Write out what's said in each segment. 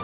Yes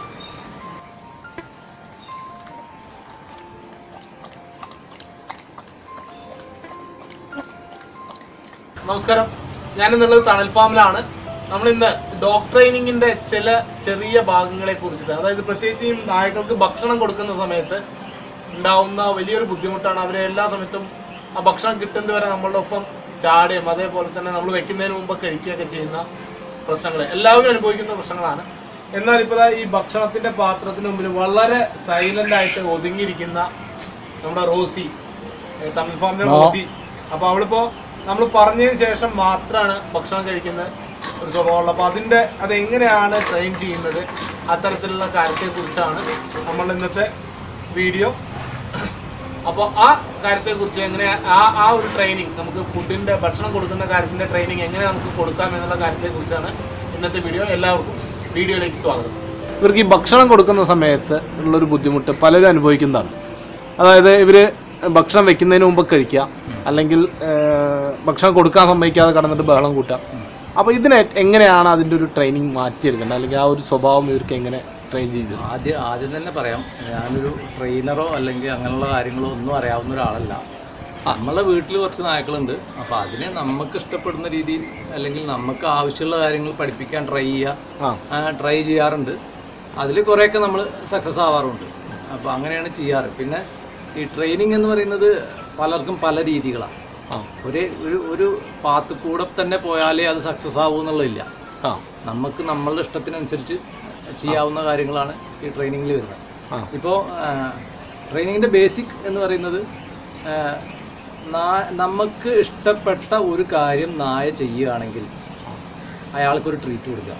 നമസ്കാരം ഞാനിന്നുള്ളത് തണൽ ഫാമിലാണ് നമ്മൾ ഇന്ന് ഡോഗ് ട്രെയിനിങ്ങിന്റെ ചില ചെറിയ ഭാഗങ്ങളെ കുറിച്ചിട്ട് അതായത് പ്രത്യേകിച്ച് ഈ നായകൾക്ക് ഭക്ഷണം കൊടുക്കുന്ന സമയത്ത് ഉണ്ടാവുന്ന വലിയൊരു ബുദ്ധിമുട്ടാണ് അവരെ എല്ലാ സമയത്തും ആ ഭക്ഷണം കിട്ടുന്നത് വരെ നമ്മളുടെ ഒപ്പം ചാടുകയും അതേപോലെ തന്നെ നമ്മൾ വെക്കുന്നതിന് മുമ്പ് കഴിക്കുകയൊക്കെ ചെയ്യുന്ന പ്രശ്നങ്ങൾ എല്ലാവരും അനുഭവിക്കുന്ന പ്രശ്നങ്ങളാണ് എന്നാൽ ഇപ്പോൾ ഈ ഭക്ഷണത്തിന്റെ പാത്രത്തിന് മുമ്പിൽ വളരെ സൈലന്റ് ആയിട്ട് ഒതുങ്ങിയിരിക്കുന്ന നമ്മുടെ റോസി ഏഹ് തമിഴ് ഫാമിലെ റോസി അപ്പൊ അവളിപ്പോ നമ്മൾ പറഞ്ഞതിന് ശേഷം മാത്രമാണ് ഭക്ഷണം കഴിക്കുന്ന ഒരു സ്വഭാവമുള്ളത് അപ്പൊ അതിന്റെ അത് എങ്ങനെയാണ് ട്രെയിൻ ചെയ്യുന്നത് അത്തരത്തിലുള്ള കാര്യത്തെ കുറിച്ചാണ് നമ്മൾ ഇന്നത്തെ വീഡിയോ അപ്പോൾ ആ കാര്യത്തെ കുറിച്ച് എങ്ങനെ ആ ആ ഒരു ട്രെയിനിങ് നമുക്ക് ഫുഡിന്റെ ഭക്ഷണം കൊടുക്കുന്ന കാര്യത്തിന്റെ ട്രെയിനിങ് എങ്ങനെ നമുക്ക് കൊടുക്കാം എന്നുള്ള കാര്യത്തെ കുറിച്ചാണ് ഇന്നത്തെ വീഡിയോ എല്ലാവർക്കും വീഡിയോയിലേക്ക് സ്വാഗതം ഇവർക്ക് ഈ ഭക്ഷണം കൊടുക്കുന്ന സമയത്ത് ഉള്ളൊരു ബുദ്ധിമുട്ട് പലരും അനുഭവിക്കുന്നതാണ് അതായത് ഇവര് ഭക്ഷണം വെക്കുന്നതിന് മുമ്പ് കഴിക്കുക അല്ലെങ്കിൽ ഏഹ്, ഭക്ഷണം കൊടുക്കാൻ സമ്മതിക്കാതെ കടന്നിട്ട് ബഹളം കൂട്ടുക അപ്പോൾ ഇതിനെ എങ്ങനെയാണ് അതിൻ്റെ ഒരു ട്രെയിനിങ് മാറ്റിയെടുക്കേണ്ടത് അല്ലെങ്കിൽ ആ ഒരു സ്വഭാവം ഇവർക്ക് എങ്ങനെ ട്രെയിൻ ചെയ്ത് ആദ്യം ആദ്യം തന്നെ പറയാം ഞാനൊരു ട്രെയിനറോ അല്ലെങ്കിൽ അങ്ങനെയുള്ള കാര്യങ്ങളോ ഒന്നും അറിയാവുന്ന ഒരാളല്ല നമ്മളെ വീട്ടിൽ കുറച്ച് നായ്ക്കളുണ്ട് അപ്പോൾ അതിനെ നമുക്ക് ഇഷ്ടപ്പെടുന്ന രീതിയിൽ അല്ലെങ്കിൽ നമുക്ക് ആവശ്യമുള്ള കാര്യങ്ങൾ പഠിപ്പിക്കാൻ ട്രൈ ആ ചെയ്യുക ട്രൈ ചെയ്യാറുണ്ട് അതിൽ കുറേയൊക്കെ നമ്മൾ സക്സസ് ആവാറുണ്ട് അപ്പോൾ അങ്ങനെയാണ് ചെയ്യാറ് പിന്നെ ഈ ട്രെയിനിങ് എന്ന് പറയുന്നത് പലർക്കും പല രീതികളാണ് ആ ഒരേ ഒരു ഒരു പാത്ത് കൂടെ തന്നെ പോയാലേ അത് സക്സസ് ആവൂ എന്നുള്ളതില്ല ആ നമുക്ക് നമ്മളുടെ ഇഷ്ടത്തിനനുസരിച്ച് ചെയ്യാവുന്ന കാര്യങ്ങളാണ് ഈ ട്രെയിനിങ്ങിൽ വരുന്നത് ആ ഇപ്പോൾ ട്രെയിനിങ്ങിൻ്റെ ബേസിക് എന്ന് പറയുന്നത് ആ, നാ- നമുക്ക് ഇഷ്ടപ്പെട്ട ഒരു കാര്യം നായ ചെയ്യുകയാണെങ്കിൽ അയാൾക്കൊരു ട്രീറ്റ് കൊടുക്കുക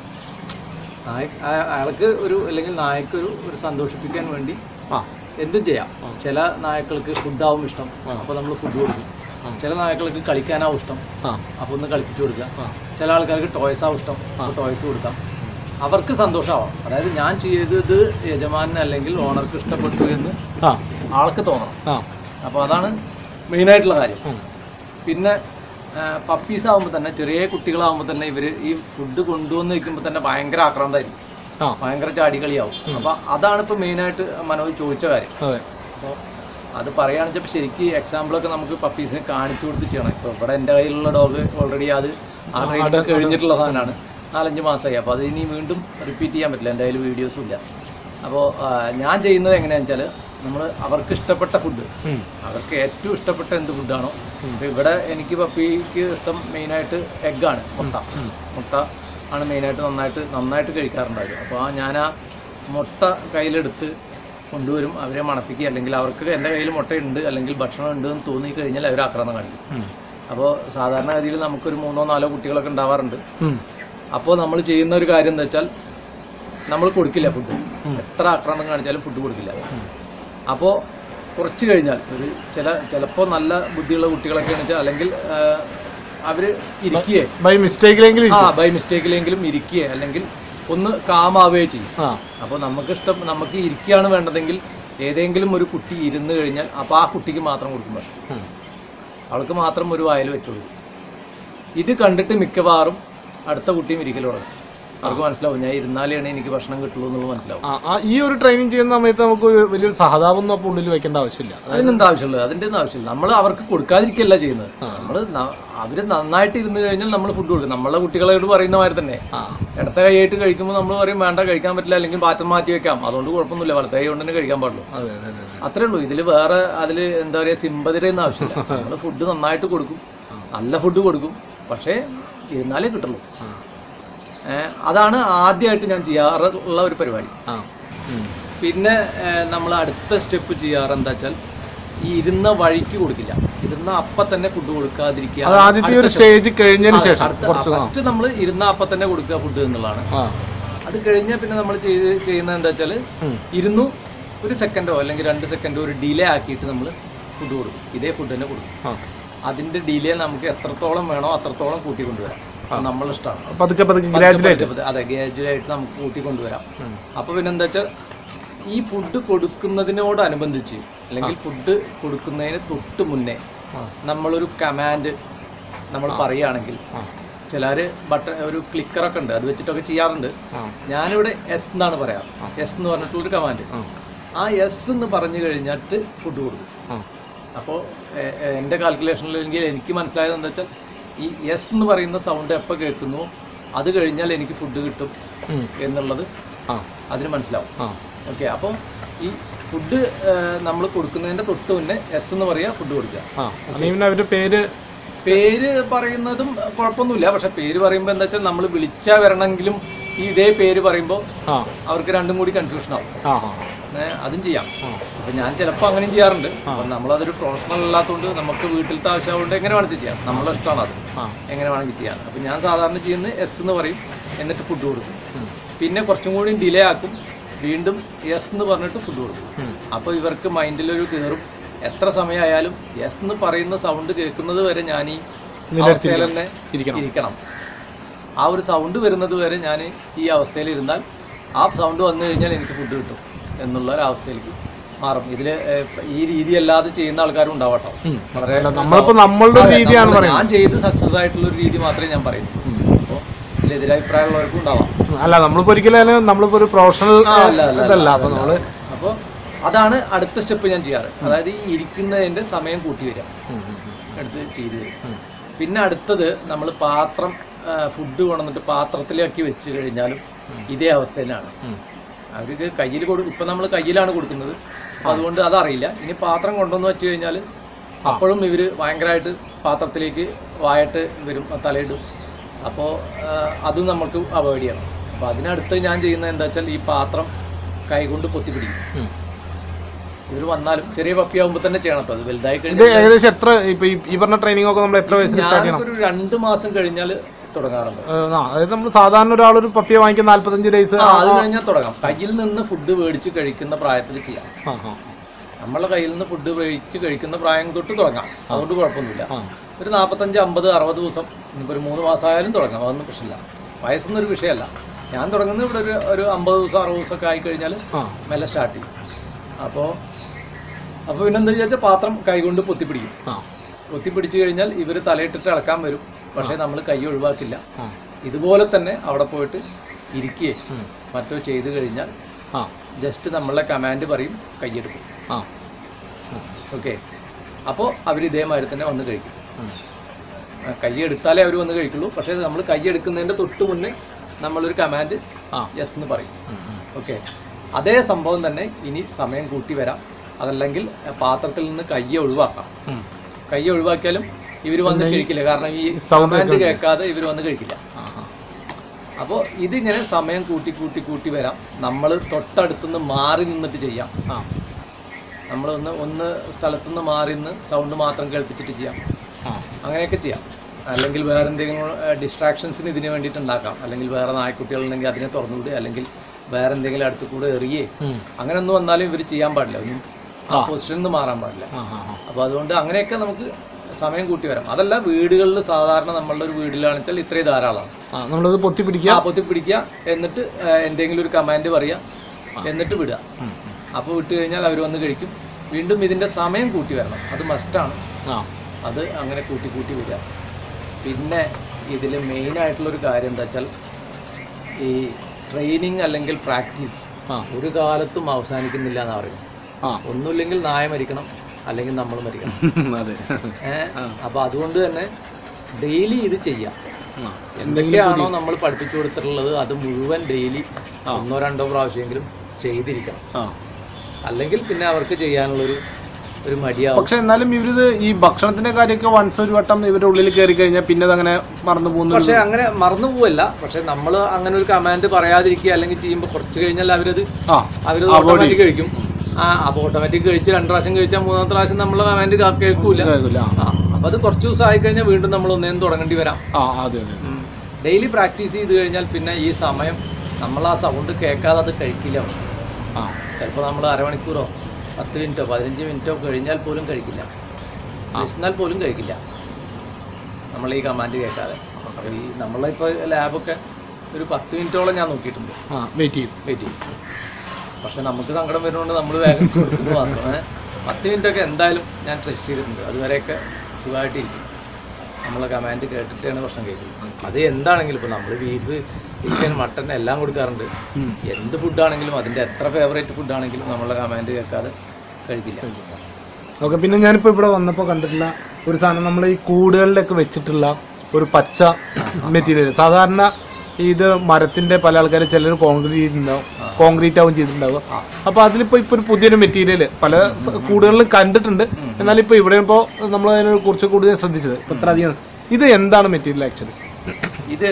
നായ അയ- അയാൾക്ക് ഒരു അല്ലെങ്കിൽ നായക്കൊരു ഒരു സന്തോഷിപ്പിക്കാൻ വേണ്ടി ആ എന്തും ചെയ്യാം ചില നായക്കൾക്ക് ഫുഡാവും ഇഷ്ടം ആ. അപ്പോൾ നമ്മൾ ഫുഡ് കൊടുക്കും ആ. ചില നായക്കൾക്ക് കളിക്കാനാവും ഇഷ്ടം ആ അപ്പോൾ ഒന്ന് കളിപ്പിച്ചു കൊടുക്കുക ആ ചില ആൾക്കാർക്ക് ടോയ്സ് ആവും ഇഷ്ടം അപ്പോൾ ടോയ്സ് കൊടുക്കാം അവർക്ക് സന്തോഷമാവാം അതായത് ഞാൻ ചെയ്തത് യജമാനന് അല്ലെങ്കിൽ ഓണർക്ക് ഇഷ്ടപ്പെട്ടു എന്ന് ആ ആൾക്ക് തോന്നണം ആ അപ്പോൾ അതാണ് മെയിനായിട്ടുള്ള കാര്യം ഉം. പിന്നെ പപ്പീസ് ആകുമ്പോൾ തന്നെ ചെറിയ കുട്ടികളാകുമ്പോൾ തന്നെ ഇവർ ഈ ഫുഡ് കൊണ്ടുവന്ന് വയ്ക്കുമ്പോൾ തന്നെ ഭയങ്കര ആക്രാന്തമായിരിക്കും ആ ഭയങ്കര ചാടികളിയാവും അപ്പോൾ അതാണ് ഇപ്പോൾ മെയിനായിട്ട് മനോജ് ചോദിച്ച കാര്യം അതെ അപ്പോൾ അത് പറയുകയാണെന്ന് വെച്ചാൽ ശരിക്കും എക്സാമ്പിളൊക്കെ നമുക്ക് പപ്പീസിനെ കാണിച്ചു കൊടുത്ത് ചെയ്യണം ഇപ്പോൾ ഇവിടെ എൻ്റെ കയ്യിലുള്ള ഡോഗ് ഓൾറെഡി അത് ആ ട്രെയിനിങ് കഴിഞ്ഞിട്ടുള്ള സാധനമാണ് നാലഞ്ച് മാസമായി അപ്പോൾ അത് ഇനി വീണ്ടും റിപ്പീറ്റ് ചെയ്യാൻ പറ്റില്ല എൻ്റെ കയ്യിൽ വീഡിയോസും ഇല്ല അപ്പോൾ ഞാൻ ചെയ്യുന്നത് എങ്ങനെയാണെന്ന് വെച്ചാൽ നമ്മൾ അവർക്ക് ഇഷ്ടപ്പെട്ട ഫുഡ് ഉം. അവർക്ക് ഏറ്റവും ഇഷ്ടപ്പെട്ട എന്ത് ഫുഡാണോ ഇപ്പോൾ ഇവിടെ എനിക്ക് പപ്പിക്ക് ഇഷ്ടം മെയിനായിട്ട് എഗ്ഗാണ് മുട്ട ഉം. മുട്ട ആണ് മെയിനായിട്ട് നന്നായിട്ട് നന്നായിട്ട് കഴിക്കാറുണ്ടായിരുന്നു അപ്പോൾ ആ ഞാൻ ആ മുട്ട കയ്യിലെടുത്ത് കൊണ്ടുവരും അവരെ മണപ്പിക്കുക അല്ലെങ്കിൽ അവർക്ക് എൻ്റെ കയ്യിൽ മുട്ടയുണ്ട് അല്ലെങ്കിൽ ഭക്ഷണം ഉണ്ട് എന്ന് തോന്നി കഴിഞ്ഞാൽ അവർ ആക്രമണം കാണിക്കും ഉം. അപ്പോൾ സാധാരണഗതിയിൽ നമുക്കൊരു മൂന്നോ നാലോ കുട്ടികളൊക്കെ ഉണ്ടാവാറുണ്ട് ഉം. അപ്പോൾ നമ്മൾ ചെയ്യുന്ന ഒരു കാര്യം എന്താ വെച്ചാൽ നമ്മൾ കൊടുക്കില്ല ഫുഡ് എത്ര ആക്രമണം കാണിച്ചാലും ഫുഡ് കൊടുക്കില്ല അപ്പോൾ കുറച്ച് കഴിഞ്ഞാൽ ഒരു ചില ചിലപ്പോൾ നല്ല ബുദ്ധിയുള്ള കുട്ടികളൊക്കെ വെച്ചാൽ അല്ലെങ്കിൽ അവർ ഇരിക്കുകയെ ബൈ മിസ്റ്റേക്കിലെങ്കിലും ആ ബൈ മിസ്റ്റേക്കിലെങ്കിലും ഇരിക്കുകയെ അല്ലെങ്കിൽ ഒന്ന് കാമാവുകയോ ചെയ്യും ആ അപ്പോൾ നമുക്ക് ഇഷ്ടം നമുക്ക് ഇരിക്കുകയാണ് വേണ്ടതെങ്കിൽ ഏതെങ്കിലും ഒരു കുട്ടി ഇരുന്ന് കഴിഞ്ഞാൽ അപ്പോൾ ആ കുട്ടിക്ക് മാത്രം കൊടുക്കും ഭക്ഷണം ഉം. അവൾക്ക് മാത്രം ഒരു വായിൽ വെച്ചു കൊടുക്കും ഇത് കണ്ടിട്ട് മിക്കവാറും അടുത്ത കുട്ടിയും ഇരിക്കൽ തുടങ്ങും അവർക്ക് മനസ്സിലാവും ഞാൻ ഇരുന്നാലാണ് എനിക്ക് ഭക്ഷണം കിട്ടുള്ളൂ എന്നുള്ളത് മനസ്സിലാവും ആ, ആ, ഈ ഒരു ട്രെയിനിങ് ചെയ്യുന്ന സമയത്ത് നമുക്ക് ഒരു വലിയൊരു സഹതാപം ഒന്നും അപ്പോൾ ഉള്ളിൽ വെക്കേണ്ട ആവശ്യമില്ല അതിനെന്താ ആവശ്യമുള്ളത് അതിൻ്റെ ഒന്നും ആവശ്യമില്ല നമ്മൾ അവർക്ക് കൊടുക്കാതിരിക്കല്ല ചെയ്യുന്നത് നമ്മൾ അവർ നന്നായിട്ട് ഇരുന്ന് കഴിഞ്ഞാൽ നമ്മൾ ഫുഡ് കൊടുക്കും നമ്മളെ കുട്ടികളോട് പറയുന്ന മാതിരി തന്നെ ആ ഇടത്ത കൈയായിട്ട് കഴിക്കുമ്പോൾ നമ്മൾ പറയും വേണ്ട കഴിക്കാൻ പറ്റില്ല അല്ലെങ്കിൽ പാത്രം മാറ്റി വെക്കാം അതുകൊണ്ട് കുഴപ്പമൊന്നുമില്ല വലത്തെ കൈ കൊണ്ട് തന്നെ കഴിക്കാൻ പാടുള്ളൂ അതെ അതെ അതെ അതെ. അത്രേ ഉള്ളൂ ഇതിൽ വേറെ അതിൽ എന്താ പറയുക സിമ്പതിയുടെ ഒന്നും ആവശ്യമില്ല നമ്മൾ ഫുഡ് നന്നായിട്ട് കൊടുക്കും നല്ല ഫുഡ് കൊടുക്കും പക്ഷേ ഇരുന്നാലേ കിട്ടുള്ളൂ ആ ഏഹ് അതാണ് ആദ്യമായിട്ട് ഞാൻ ചെയ്യാറുള്ള ഒരു പരിപാടി ആ ഉം. പിന്നെ നമ്മൾ അടുത്ത സ്റ്റെപ്പ് ചെയ്യാറ് എന്താ വെച്ചാൽ ഈ ഇരുന്ന വഴിക്ക് കൊടുക്കില്ല ഇരുന്ന അപ്പം തന്നെ ഫുഡ് കൊടുക്കാതിരിക്കുക അത് ആദ്യത്തെ ഒരു സ്റ്റേജ് കഴിഞ്ഞതിന് ശേഷം കുറച്ച് നാ- ഫസ്റ്റ് നമ്മൾ ഇരുന്ന അപ്പം തന്നെ കൊടുക്കുക ഫുഡ് എന്നുള്ളതാണ് ആ അത് കഴിഞ്ഞാൽ പിന്നെ നമ്മൾ ചെയ്ത് ചെയ്യുന്നത് എന്താ വെച്ചാൽ ഉം. ഇരുന്നു ഒരു സെക്കൻഡോ അല്ലെങ്കിൽ രണ്ട് സെക്കൻഡോ ഒരു ഡിലേ ആക്കിയിട്ട് നമ്മൾ ഫുഡ് കൊടുക്കും ഇതേ ഫുഡ് തന്നെ കൊടുക്കും ആ അതിന്റെ ഡിലേ നമുക്ക് എത്രത്തോളം വേണോ അത്രത്തോളം കൂട്ടി കൊണ്ടുവരാം അത് നമ്മളെ ഇഷ്ടമാണ് പതുക്കെ പതുക്കെ ഗ്രാജുലേറ്റ് അതെ ഗ്രാജുവലായിട്ട് നമുക്ക് കൂട്ടി കൊണ്ടുവരാം അപ്പോൾ പിന്നെ എന്താ വെച്ചാൽ ഈ ഫുഡ് കൊടുക്കുന്നതിനോടനുബന്ധിച്ച് അല്ലെങ്കിൽ ഫുഡ് കൊടുക്കുന്നതിന് തൊട്ട് മുന്നേ നമ്മളൊരു കമാൻഡ് നമ്മൾ പറയുകയാണെങ്കിൽ ചിലർ ബട്ടൺ ഒരു ക്ലിക്കറൊക്കെ ഉണ്ട് അത് വെച്ചിട്ടൊക്കെ ചെയ്യാറുണ്ട് ആ ഞാനിവിടെ എസ് എന്നാണ് പറയാം എസ് എന്ന് പറഞ്ഞിട്ടുള്ളൊരു കമാൻഡ് ആ ആ എസ് എന്ന് പറഞ്ഞു കഴിഞ്ഞിട്ട് ഫുഡ് കൊടുക്കും ആ അപ്പോൾ എൻ്റെ കാൽക്കുലേഷനിലെങ്കിൽ എനിക്ക് മനസ്സിലായത് എന്താ വെച്ചാൽ ഈ എസ് എന്ന് പറയുന്ന സൗണ്ട് എപ്പോൾ കേൾക്കുന്നു അത് കഴിഞ്ഞാൽ എനിക്ക് ഫുഡ് കിട്ടും ഉം. എന്നുള്ളത് ആ അതിന് മനസ്സിലാവും ആ ഓക്കെ അപ്പം ഈ ഫുഡ് നമ്മൾ കൊടുക്കുന്നതിൻ്റെ തൊട്ട് മുന്നേ എസ് എന്ന് പറയുക ഫുഡ് കൊടുക്കുക ആ അല്ലെങ്കിൽ പിന്നെ അവരുടെ പേര് പേര് പറയുന്നതും കുഴപ്പമൊന്നുമില്ല പക്ഷെ പേര് പറയുമ്പോൾ എന്താ വെച്ചാൽ നമ്മൾ വിളിച്ചാൽ വരണമെങ്കിലും ഈ ഇതേ പേര് പറയുമ്പോൾ ആ അവർക്ക് രണ്ടും കൂടി കൺഫ്യൂഷൻ ആവും ആ ആ ഏ, അതും ചെയ്യാം ആ അപ്പം ഞാൻ ചിലപ്പോൾ അങ്ങനെയും ചെയ്യാറുണ്ട് അപ്പം നമ്മളതൊരു പ്രൊഫഷണൽ അല്ലാത്തതുകൊണ്ട് നമുക്ക് വീട്ടിലത്തെ ആവശ്യമായതുകൊണ്ട് എങ്ങനെ വേണമെങ്കിൽ ചെയ്യാം നമ്മളെ ഇഷ്ടമാണ് അത് ആ എങ്ങനെ വേണമെങ്കിൽ ചെയ്യാം അപ്പം ഞാൻ സാധാരണ ചെയ്യുന്നത് എസ് എന്ന് പറയും എന്നിട്ട് ഫുഡ് കൊടുക്കും ഉം. പിന്നെ കുറച്ചും കൂടി ഡിലേ ആക്കും വീണ്ടും എസ് എന്ന് പറഞ്ഞിട്ട് ഫുഡ് കൊടുക്കും ഉം. അപ്പോൾ ഇവർക്ക് മൈൻഡിലൊരു കയറും എത്ര സമയമായാലും എസ് എന്ന് പറയുന്ന സൗണ്ട് കേൾക്കുന്നത് വരെ ഞാൻ ഈ അവസ്ഥയിൽ തന്നെ ഇരിക്കണം ഇരിക്കണം ആ ഒരു സൗണ്ട് വരുന്നത് വരെ ഞാൻ ഈ അവസ്ഥയിൽ ഇരുന്നാൽ ആ സൗണ്ട് വന്നു കഴിഞ്ഞാൽ എനിക്ക് ഫുഡ് കിട്ടും എന്നുള്ള ഒരു അവസ്ഥയിലേക്ക് മാറും ഇതിൽ ഈ രീതി അല്ലാതെ ചെയ്യുന്ന ആൾക്കാരും ഉണ്ടാവട്ടോ ഉം. വളരെ അല്ല, നമ്മളിപ്പോ നമ്മളുടെ ഒരു അതെ, രീതിയാണ് നമ്മള് പറയുന്നത് ഞാൻ ചെയ്ത് സക്സസ് ആയിട്ടുള്ള ഒരു രീതി മാത്രമേ ഞാൻ പറയുന്നു ഉം. അപ്പോൾ ഇതിൽ എതിരഭിപ്രായമുള്ളവർക്കും ഉണ്ടാവാം അല്ല നമ്മളിപ്പോ ഒരിക്കലും അതിന് നമ്മളിപ്പോ ഒരു പ്രൊഫഷണൽ ആ, അല്ല, അല്ല, ഇതല്ല അല്ല, അപ്പൊ അല്ല. നമ്മള് അപ്പോൾ അതാണ് അടുത്ത സ്റ്റെപ്പ് ഞാൻ ചെയ്യാറ് അതായത് ഈ ഇരിക്കുന്നതിൻ്റെ സമയം കൂട്ടി വരിക ഉം, ഉം, ഉം. എടുത്ത് ചെയ്ത് തരും ഉം. പിന്നെ അടുത്തത് നമ്മൾ പാത്രം ഫുഡ് കൊണ്ടുവന്നിട്ട് പാത്രത്തിലാക്കി വെച്ച് കഴിഞ്ഞാലും ഇതേ അവസ്ഥ തന്നെയാണ് ഉം. അവർക്ക് കയ്യിൽ കൊടു ഇപ്പം നമ്മൾ കയ്യിലാണ് കൊടുക്കുന്നത് അപ്പോൾ അതുകൊണ്ട് അതറിയില്ല ഇനി പാത്രം കൊണ്ടുവന്ന് വെച്ച് കഴിഞ്ഞാൽ അപ്പോഴും ഇവർ ഭയങ്കരമായിട്ട് പാത്രത്തിലേക്ക് വായിട്ട് വരും തലയിടും അപ്പോൾ അതും നമുക്ക് അവോയ്ഡ് ചെയ്യണം അപ്പോൾ അതിനടുത്ത് ഞാൻ ചെയ്യുന്നത് എന്താ വെച്ചാൽ ഈ പാത്രം കൈകൊണ്ട് പൊത്തിപ്പിടിക്കും ഉം. ഇവർ വന്നാലും ചെറിയ പപ്പിയാകുമ്പോൾ തന്നെ ചെയ്യണം കേട്ടോ അത് വലുതായി ഇത് കഴിഞ്ഞാൽ ഏകദേശം എത്ര ഇപ്പൊ ഈ- ഈ പറഞ്ഞ ട്രെയിനിങ് ഒക്കെ നമ്മൾ എത്ര വയസ്സിൽ സ്റ്റാർട്ട് ചെയ്യണം ഞാനൊരു രണ്ട് മാസം കഴിഞ്ഞാൽ തുടങ്ങാറുണ്ട് ഏഹ്, ആ, അതായത് നമ്മൾ സാധാരണ ഒരാളൊരു പപ്പിയെ വാങ്ങിക്കുന്ന നാല്പത്തഞ്ച് ഡേയ്സ് ആ അത് കഴിഞ്ഞാൽ തുടങ്ങാം കയ്യിൽ നിന്ന് ഫുഡ് മേടിച്ച് കഴിക്കുന്ന പ്രായത്തിൽ ചെയ്യാം നമ്മളെ കയ്യിൽ നിന്ന് ഫുഡ് മേടിച്ച് കഴിക്കുന്ന പ്രായം തൊട്ട് തുടങ്ങാം അതുകൊണ്ട് കുഴപ്പമൊന്നുമില്ല ഒരു നാൽപ്പത്തഞ്ച് അമ്പത് അറുപത് ദിവസം ഇനിയിപ്പോൾ ഒരു മൂന്ന് മാസമായാലും തുടങ്ങാം അതൊന്നും പ്രശ്നമില്ല വയസ്സൊന്നും ഒരു വിഷയമല്ല ഞാൻ തുടങ്ങുന്നത് ഇവിടെ ഒരു ഒരു അമ്പത് ദിവസം അറുപത് ദിവസമൊക്കെ ആയി കഴിഞ്ഞാൽ മെല്ലെ സ്റ്റാർട്ട് ചെയ്യും അപ്പോൾ അപ്പോൾ പിന്നെന്താ വെച്ചാൽ പാത്രം കൈകൊണ്ട് പൊത്തിപ്പിടിക്കും പൊത്തിപ്പിടിച്ച് കഴിഞ്ഞാൽ ഇവർ തലയിട്ടിട്ട് ഇളക്കാൻ വരും പക്ഷേ നമ്മൾ കൈ ഒഴിവാക്കില്ല ഇതുപോലെ തന്നെ അവിടെ പോയിട്ട് ഇരിക്കുകയും മറ്റോ ചെയ്ത് കഴിഞ്ഞാൽ ജസ്റ്റ് നമ്മളെ കമാൻഡ് പറയും കൈയെടുക്കും ഓക്കെ അപ്പോൾ അവർ ഇതേമാതിരി തന്നെ വന്ന് കഴിക്കും ആ, കൈ എടുത്താലേ അവർ വന്ന് കഴിക്കുള്ളൂ പക്ഷേ നമ്മൾ കൈ എടുക്കുന്നതിൻ്റെ തൊട്ട് മുന്നേ നമ്മളൊരു കമാൻഡ് യെസ് എന്ന് പറയും ഓക്കെ അതേ സംഭവം തന്നെ ഇനി സമയം കൂട്ടി വരാം അതല്ലെങ്കിൽ ആ, പാത്രത്തിൽ നിന്ന് കയ്യെ ഒഴിവാക്കാം കൈ ഒഴിവാക്കിയാലും ഇവർ വന്ന് കഴിക്കില്ല കാരണം ഈ sound കമാൻഡ് കേൾക്കാതെ ഇവർ വന്ന് കഴിക്കില്ല അപ്പോൾ ഇതിങ്ങനെ സമയം കൂട്ടി കൂട്ടി കൂട്ടി വരാം നമ്മൾ തൊട്ടടുത്തുനിന്ന് മാറി നിന്നിട്ട് ചെയ്യാം നമ്മൾ ഒന്ന് ഒന്ന് സ്ഥലത്തുനിന്ന് മാറി നിന്ന് സൗണ്ട് മാത്രം കേൾപ്പിച്ചിട്ട് ചെയ്യാം അങ്ങനെയൊക്കെ ചെയ്യാം അല്ലെങ്കിൽ വേറെ എന്തെങ്കിലും ഡിസ്ട്രാക്ഷൻസിന് ഇതിന് വേണ്ടിയിട്ട് ഉണ്ടാക്കാം അല്ലെങ്കിൽ വേറെ നായ്ക്കുട്ടികളുണ്ടെങ്കിൽ അതിനെ തുറന്നുവിടുക അല്ലെങ്കിൽ വേറെ എന്തെങ്കിലും അടുത്ത് കൂടെ എറിയേ അങ്ങനെയൊന്നും വന്നാലും ഇവർ ചെയ്യാൻ പാടില്ല ഒന്നും ആ പൊസിഷനിൽ നിന്ന് മാറാൻ പാടില്ല അപ്പോൾ അതുകൊണ്ട് അങ്ങനെയൊക്കെ നമുക്ക് സമയം കൂട്ടി വരാം അതല്ല വീടുകളിൽ സാധാരണ നമ്മളുടെ ഒരു വീട്ടിലാണെന്ന് വെച്ചാൽ ഇത്രയും ധാരാളമാണ് നമ്മളത് പൊത്തി പിടിക്കുക ആ പൊത്തി പിടിക്കുക എന്നിട്ട് ആ, എന്തെങ്കിലും ഒരു കമാൻഡ് പറയുക എന്നിട്ട് വിടുക അപ്പോൾ വിട്ട് കഴിഞ്ഞാൽ അവർ വന്ന് കഴിക്കും വീണ്ടും ഇതിൻ്റെ സമയം കൂട്ടി വരണം അത് മസ്റ്റാണ് അത് അങ്ങനെ കൂട്ടി കൂട്ടി വരിക പിന്നെ ഇതിൽ മെയിനായിട്ടുള്ളൊരു കാര്യം എന്താ വെച്ചാൽ ഈ ട്രെയിനിങ് അല്ലെങ്കിൽ പ്രാക്ടീസ് ഒരു കാലത്തും അവസാനിക്കുന്നില്ല എന്നാണ് പറയുന്നത് ഒന്നുമില്ലെങ്കിൽ നായ മരിക്കണം അല്ലെങ്കിൽ നമ്മൾ മരിക്കണം അതെ ഏഹ് അപ്പോൾ അതുകൊണ്ട് തന്നെ ഡെയിലി ഇത് ചെയ്യാം എന്തൊക്കെയാണോ നമ്മൾ പഠിപ്പിച്ചു കൊടുത്തിട്ടുള്ളത് അത് മുഴുവൻ ഡെയിലി ഒന്നോ രണ്ടോ പ്രാവശ്യമെങ്കിലും ചെയ്തിരിക്കണം അല്ലെങ്കിൽ പിന്നെ അവർക്ക് ചെയ്യാനുള്ളൊരു ഒരു മടിയാവും പക്ഷെ എന്നാലും ഇവരിത് ഈ ഭക്ഷണത്തിന്റെ കാര്യമൊക്കെ വൺസ് ഒരു വട്ടം ഇവരുടെ ഉള്ളിൽ കയറി കഴിഞ്ഞാൽ പിന്നെ അതങ്ങനെ മറന്നു പോകുന്നു പക്ഷെ അങ്ങനെ മറന്നു പോവല്ല പക്ഷെ നമ്മൾ അങ്ങനെ ഒരു കമാൻഡ് പറയാതിരിക്കുക അല്ലെങ്കിൽ ചെയ്യുമ്പോൾ കുറച്ച് കഴിഞ്ഞാൽ അവരത് ആ അവരത് ഓട്ടോമാറ്റിക് കഴിക്കും ആ അപ്പോൾ ഓട്ടോമാറ്റിക് കഴിച്ച് രണ്ട് പ്രാവശ്യം കഴിച്ചാൽ മൂന്നാമത്തെ പ്രാവശ്യം നമ്മൾ കമാൻഡ് കേൾക്കൂല കേൾക്കില്ല. ആ. ആ അപ്പോൾ അത് കുറച്ച് ദിവസം ആയി കഴിഞ്ഞാൽ വീണ്ടും നമ്മൾ ഒന്നേന്ന് തുടങ്ങേണ്ടി വരാം ആ അതെ അതെ ഡെയിലി പ്രാക്ടീസ് ചെയ്ത് കഴിഞ്ഞാൽ പിന്നെ ഈ സമയം നമ്മൾ ആ സൗണ്ട് കേൾക്കാതെ അത് കഴിക്കില്ല ആ ചിലപ്പോൾ നമ്മൾ അരമണിക്കൂറോ പത്ത് മിനിറ്റോ പതിനഞ്ച് മിനിറ്റോ കഴിഞ്ഞാൽ പോലും കഴിക്കില്ല വിശന്നാൽ പോലും കഴിക്കില്ല നമ്മൾ ഈ കമാൻഡ് കേൾക്കാതെ അപ്പോൾ ഈ നമ്മളിപ്പോൾ ലാബൊക്കെ ഒരു പത്ത് മിനിറ്റോളം ഞാൻ നോക്കിയിട്ടുണ്ട് ആ വെയിറ്റ് ചെയ്യും വെയിറ്റ് ചെയ്യും പക്ഷെ നമുക്ക് സങ്കടം വരുന്നതുകൊണ്ട് നമ്മൾ വേഗം കൊടുക്കുന്നു മാത്രം ഏ. പത്ത് മിനിറ്റ് ഒക്കെ എന്തായാലും ഞാൻ ടെസ്റ്റ് ചെയ്തിട്ടുണ്ട് അതുവരെയൊക്കെ സുഖമായിട്ടിരിക്കും നമ്മളെ കമാൻഡ് കേട്ടിട്ടാണ് ഭക്ഷണം കഴിക്കുന്നത് അത് എന്താണെങ്കിലും ഇപ്പോൾ നമ്മൾ ബീഫ് ചിക്കൻ മട്ടൺ എല്ലാം കൊടുക്കാറുണ്ട് ഉം. എന്ത് ഫുഡാണെങ്കിലും അതിൻ്റെ എത്ര ഫേവറേറ്റ് ഫുഡാണെങ്കിലും നമ്മളെ കമാൻഡ് കേൾക്കാതെ കഴിക്കില്ല ഓക്കെ പിന്നെ ഞാനിപ്പോൾ ഇവിടെ വന്നപ്പോൾ കണ്ടിട്ടുള്ള ഒരു സാധനം നമ്മൾ ഈ കൂടുകളിലൊക്കെ വെച്ചിട്ടുള്ള ഒരു പച്ച മെറ്റീരിയൽ സാധാരണ ഇത് മരത്തിന്റെ പല ആൾക്കാർ ചിലർ കോൺക്രീറ്റ് ചെയ്തിട്ടുണ്ടാവും കോൺക്രീറ്റ് ആവും ചെയ്തിട്ടുണ്ടാവുക ആ. അപ്പൊ അതിലിപ്പോ ഇപ്പൊ ഒരു പുതിയൊരു മെറ്റീരിയൽ പല സ- കൂടുകളിലും കണ്ടിട്ടുണ്ട് എന്നാൽ ഇപ്പൊ ഇവിടെ ഇപ്പോൾ നമ്മൾ അതിനെ കുറിച്ച് കൂടുതൽ ശ്രദ്ധിച്ചത് ഇപ്പൊ ഇത്ര അധികം ഇത് എന്താണ് മെറ്റീരിയൽ ആക്ച്വലി ഇത്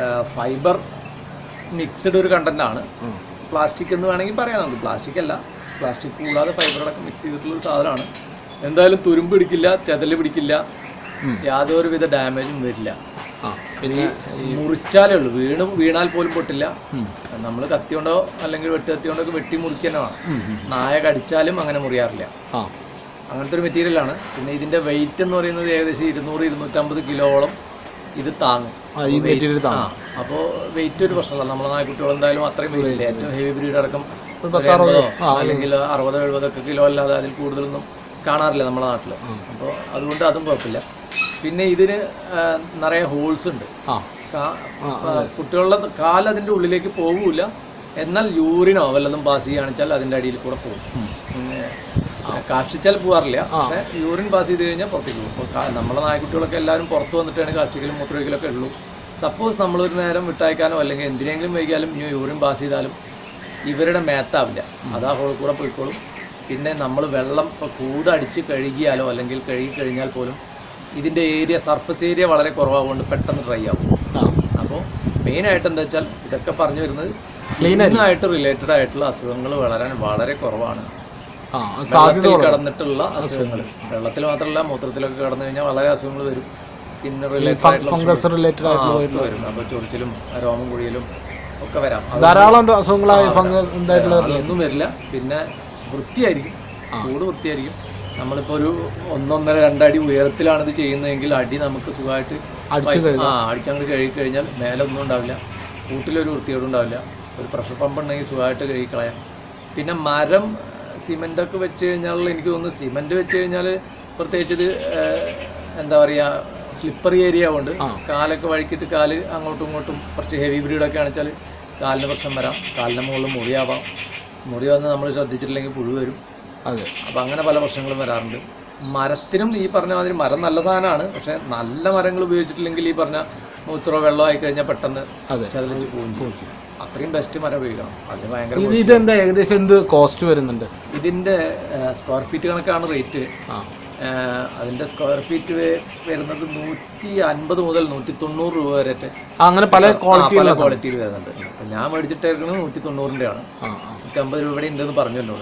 ഫൈബർ മിക്സ്ഡ് ഒരു കണ്ടന്റ് ആണ് പ്ലാസ്റ്റിക് എന്ന് വേണമെങ്കിൽ പറയാം നമുക്ക് പ്ലാസ്റ്റിക് അല്ല പ്ലാസ്റ്റിക് കൂടാതെ ഫൈബർ അടക്കം മിക്സ് ചെയ്തിട്ടുള്ള ഒരു സാധനമാണ് എന്തായാലും തുരുമ്പ് പിടിക്കില്ല ചെതല് പിടിക്കില്ല യാതൊരുവിധ ഡാമേജും വരില്ല പിന്നെ മുറിച്ചാലേ ഉള്ളൂ വീണ് വീണാൽ പോലും പൊട്ടില്ല നമ്മൾ കത്തി കൊണ്ടോ അല്ലെങ്കിൽ വെട്ട് കത്തി കൊണ്ടോ ഒക്കെ വെട്ടി മുറിക്കുക തന്നെ വേണം നായ കടിച്ചാലും അങ്ങനെ മുറിയാറില്ല ആ അങ്ങനത്തെ ഒരു മെറ്റീരിയലാണ് പിന്നെ ഇതിന്റെ വെയിറ്റ് എന്ന് പറയുന്നത് ഏകദേശം ഇരുന്നൂറ് ഇരുന്നൂറ്റമ്പത് കിലോളം ഇത് താങ്ങും ആ, ഈ മെറ്റീരിയൽ ആ അപ്പോൾ വെയിറ്റ് ഒരു പ്രശ്നമല്ല നമ്മളെ നായ്ക്കുട്ടികൾ എന്തായാലും അത്രയും വെയിറ്റ് ഇല്ല ഏറ്റവും ഹെവി ബ്രീഡ് അടക്കം ഒരു ഒരു പത്ത് അറുപത് എൺപതോ അല്ലെങ്കിൽ അറുപതോ എഴുപതൊക്കെ കിലോ അല്ലാതെ അതിൽ കൂടുതലൊന്നും കാണാറില്ല നമ്മുടെ നാട്ടിൽ അപ്പോൾ അതുകൊണ്ട് അതും കുഴപ്പമില്ല പിന്നെ ഇതിന് ആ, നിറയെ ഹോൾസ് ഉണ്ട് ആ കാ- ആ, കുട്ടികളുടെ കാൽ അതിൻ്റെ ഉള്ളിലേക്ക് പോകില്ല എന്നാൽ യൂറിനോ വല്ലതും പാസ് ചെയ്യുകയാണെച്ചാൽ അതിൻ്റെ അടിയിൽ കൂടെ പോകും പിന്നെ കാക്ഷിച്ചാൽ പോകാറില്ല പക്ഷേ യൂറിൻ പാസ് ചെയ്ത് കഴിഞ്ഞാൽ പുറത്തേക്ക് പോകും ഇപ്പോൾ നമ്മളെ നായ്ക്കുട്ടികളൊക്കെ എല്ലാവരും പുറത്ത് വന്നിട്ടാണ് കാക്ഷിക്കലും മൂത്രമൊഴിക്കലൊക്കെ ഉള്ളൂ സപ്പോസ് നമ്മളൊരു നേരം വിട്ടയക്കാനോ അല്ലെങ്കിൽ എന്തിനെങ്കിലും വൈകിയാലും ഇനി യൂറിൻ പാസ് ചെയ്താലും ഇവരുടെ മേത്താവില്ല അതാ ഹോൾ കൂടെ പോയിക്കോളും പിന്നെ നമ്മൾ വെള്ളം ഇപ്പോൾ കൂടടിച്ച് കഴുകിയാലോ അല്ലെങ്കിൽ കഴുകി കഴിഞ്ഞാൽ പോലും ഇതിൻ്റെ ഏരിയ സർഫസ് ഏരിയ വളരെ കുറവാകൊണ്ട് പെട്ടെന്ന് ഡ്രൈ ആവും ആ അപ്പോൾ മെയിനായിട്ട് എന്താ വെച്ചാൽ ഇതൊക്കെ പറഞ്ഞു വരുന്നത് Clean ക്ലീനായിട്ട് റിലേറ്റഡ് ആയിട്ടുള്ള അസുഖങ്ങൾ വളരാൻ വളരെ കുറവാണ് ആ സാധ്യത വെള്ളത്തിൽ കടന്നിട്ടുള്ള അസുഖങ്ങൾ വെള്ളത്തിൽ മാത്രമല്ല മൂത്രത്തിലൊക്കെ കടന്നു കഴിഞ്ഞാൽ വളരെ അസുഖങ്ങൾ വരും പിന്നെ റിലേറ്റഡ് ആയിട്ടുള്ള ഫംഗസ് റിലേറ്റഡ് ആ, ആയിട്ടുള്ള ഒക്കെ വരും അപ്പോൾ ചൊറിച്ചിലും രോമം കുഴിയലും ഒക്കെ വരാം അത് ധാരാളം അസുഖങ്ങളായ ഫംഗസ് എന്തായിട്ടുള്ള അതൊന്നും വരില്ല പിന്നെ വൃത്തിയായിരിക്കും കൂട് വൃത്തിയായിരിക്കും നമ്മളിപ്പോൾ ഒരു ഒന്നൊന്നര രണ്ടടി ഉയരത്തിലാണ് ഇത് ചെയ്യുന്നതെങ്കിൽ അടി നമുക്ക് സുഖമായിട്ട് അടിച്ചു പൈപ്പ് ആ അടിച്ചങ്ങോട്ട് കഴുകി കഴിഞ്ഞാൽ മേലെ ഒന്നും ഉണ്ടാവില്ല കൂട്ടിലൊരു വൃത്തിയോടും ഉണ്ടാവില്ല ഒരു പ്രഷർ പമ്പ് ഉണ്ടെങ്കിൽ സുഖമായിട്ട് കഴുകിക്കളയാം പിന്നെ മരം സിമെൻ്റ് ഒക്കെ വെച്ച് കഴിഞ്ഞാൽ എനിക്ക് തോന്നുന്നു സിമെൻ്റ് വെച്ച് കഴിഞ്ഞാൽ പ്രത്യേകിച്ച് ഇത് ഏഹ്, എന്താ പറയുക സ്ലിപ്പറി ഏരിയ കൊണ്ട് ആ. കാലൊക്കെ വഴിക്കിട്ട് കാല് അങ്ങോട്ടും ഇങ്ങോട്ടും കുറച്ച് ഹെവി ബ്രീഡൊക്കെ ആണെച്ചാൽ കാലിന് പ്രശ്നം വരാം കാലിന് മുകളിൽ മുറിയാവാം മുറി വന്ന് നമ്മൾ ശ്രദ്ധിച്ചിട്ടില്ലെങ്കിൽ പുഴു വരും അതെ അപ്പം അങ്ങനെ പല പ്രശ്നങ്ങളും വരാറുണ്ട് മരത്തിനും ഈ പറഞ്ഞ മാതിരി മരം നല്ല സാധനമാണ് പക്ഷെ നല്ല മരങ്ങൾ ഉപയോഗിച്ചിട്ടില്ലെങ്കിൽ ഈ പറഞ്ഞ മൂത്രോ വെള്ളമോ ആയി കഴിഞ്ഞാൽ പെട്ടെന്ന് അതെ ചതലിച്ച് പോകും ചെയ്യും. അത്രയും ബെസ്റ്റ് മരം ഉപയോഗിക്കണം അതിന് ഭയങ്കര ഇത് ഇതെന്താ ഏകദേശം എന്ത് കോസ്റ്റ് വരുന്നുണ്ട് ഇതിന്റെ സ്ക്വയർ ഫീറ്റ് കണക്കാണ് റേറ്റ് ആ അതിന്റെ സ്ക്വയർ ഫീറ്റ് വരുന്നത് നൂറ്റി അൻപത് മുതൽ നൂറ്റി തൊണ്ണൂറ് രൂപ വരെ ആ, അങ്ങനെ പല ക്വാളിറ്റി പല ക്വാളിറ്റിയിൽ വരുന്നുണ്ട് അപ്പം ഞാൻ മേടിച്ചിട്ടേക്കുന്നത് നൂറ്റി തൊണ്ണൂറിൻ്റെ ആണ് ആ ആ നൂറ്റി അമ്പത് രൂപയുടെ ഉണ്ടെന്ന് പറഞ്ഞു എന്നോട്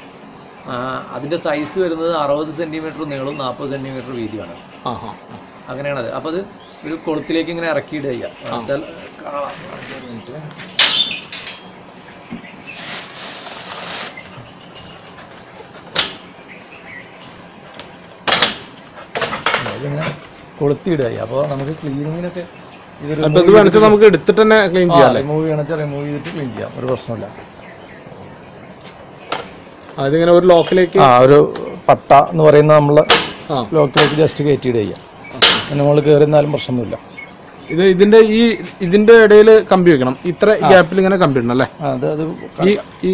ആ, അതിന്റെ സൈസ് വരുന്നത് അറുപത് സെന്റിമീറ്റർ നീളവും നാൽപ്പത് സെന്റിമീറ്റർ വീതിയാണ് ആ ആ ആ. അങ്ങനെയാണത് അപ്പോൾ അത് ഒരു കുളത്തിലേക്ക് ഇങ്ങനെ ഇറക്കിയിടുക ചെയ്യുക എന്നുവെച്ചാൽ കാണാം. ഒരു മിനിറ്റ്. അതിങ്ങനെ കൊളുത്തിയിടുക ചെയ്യുക അപ്പോൾ നമുക്ക് ക്ലീനിങ്ങിനൊക്കെ ഇതൊരു അപ്പൊ ഇത് വേണിച്ചാൽ നമുക്ക് എടുത്തിട്ട് തന്നെ ക്ലീൻ ചെയ്യാം അല്ലേ റിമൂവ് ചെയ്യണമെന്ന് റിമൂവ് ചെയ്തിട്ട് ക്ലീൻ ചെയ്യാം ഒരു പ്രശ്നമില്ല അതിങ്ങനെ ഒരു ലോക്കിലേക്ക് ആ ഒരു പട്ട എന്ന് പറയുന്ന നമ്മൾ ആ ലോക്കിലേക്ക് ജസ്റ്റ് കയറ്റിയിടുക ചെയ്യാം പിന്നെ നമ്മൾ കയറുന്നാലും പ്രശ്നമൊന്നുമില്ല ഇത് ഇതിന്റെ ഈ ഇതിന്റെ ഇടയിൽ കമ്പി വെക്കണം ഇത്ര ഗ്യാപ്പിൽ ഇങ്ങനെ കമ്പി ഇടണം അല്ലേ അത് അത് ഈ ഈ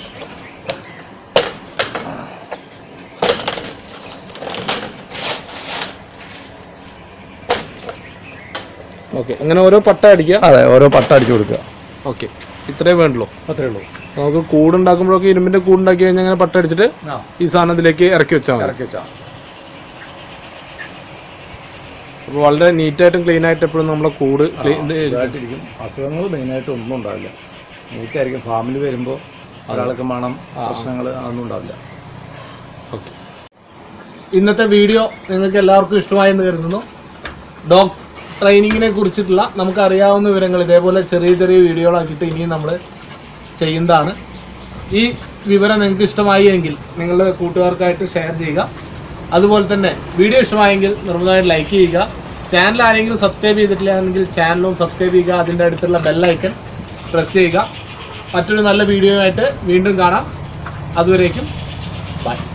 ഓക്കെ അങ്ങനെ ഓരോ പട്ട അടിക്കുക അതെ ഓരോ പട്ട അടിച്ചു കൊടുക്കുക ഓക്കെ ഇത്രേ വേണ്ടുള്ളൂ അത്രേ ഉള്ളൂ നമുക്ക് കൂടുണ്ടാക്കുമ്പോഴൊക്കെ ഇരുമ്പിന്റെ കൂടുണ്ടാക്കി കഴിഞ്ഞാൽ അങ്ങനെ പട്ട അടിച്ചിട്ട് ആ ഈ സാധനം ഇതിലേക്ക് ഇറക്കി വെച്ചാൽ മതി ഇറക്കി വെച്ചാ അപ്പോൾ വളരെ നീറ്റായിട്ടും ക്ലീൻ ആയിട്ട് എപ്പോഴും നമ്മളെ കൂട് ക്ലീൻ ഇതായിട്ടിരിക്കും അസുഖങ്ങൾ മെയിനായിട്ട് ഒന്നും ഉണ്ടാവില്ല നീറ്റായിരിക്കും ഫാമിൽ വരുമ്പോൾ ഒരാൾക്ക് മണം പ്രശ്നങ്ങൾ അതൊന്നും ഉണ്ടാവില്ല ഓക്കെ ഇന്നത്തെ വീഡിയോ നിങ്ങൾക്ക് എല്ലാവർക്കും ഇഷ്ടമായെന്ന് കരുതുന്നു ഡോഗ് ട്രെയിനിങ്ങിനെ കുറിച്ചിട്ടുള്ള നമുക്കറിയാവുന്ന വിവരങ്ങൾ ഇതേപോലെ ചെറിയ ചെറിയ വീഡിയോകളാക്കിയിട്ട് ഇനിയും നമ്മൾ ചെയ്യുന്നതാണ് ഈ വിവരം നിങ്ങൾക്ക് ഇഷ്ടമായി എങ്കിൽ നിങ്ങളുടെ കൂട്ടുകാർക്കായിട്ട് ഷെയർ ചെയ്യുക അതുപോലെ തന്നെ വീഡിയോ ഇഷ്ടമായെങ്കിൽ നിർബന്ധമായിട്ട് ലൈക്ക് ചെയ്യുക ചാനൽ ആരെങ്കിലും സബ്സ്ക്രൈബ് ചെയ്തിട്ടില്ലെങ്കിൽ ചാനലും സബ്സ്ക്രൈബ് ചെയ്യുക അതിൻ്റെ അടുത്തുള്ള ബെല്ലൈക്കൺ പ്രസ് ചെയ്യുക മറ്റൊരു നല്ല വീഡിയോ ആയിട്ട് വീണ്ടും കാണാം അതുവരേക്കും ബൈ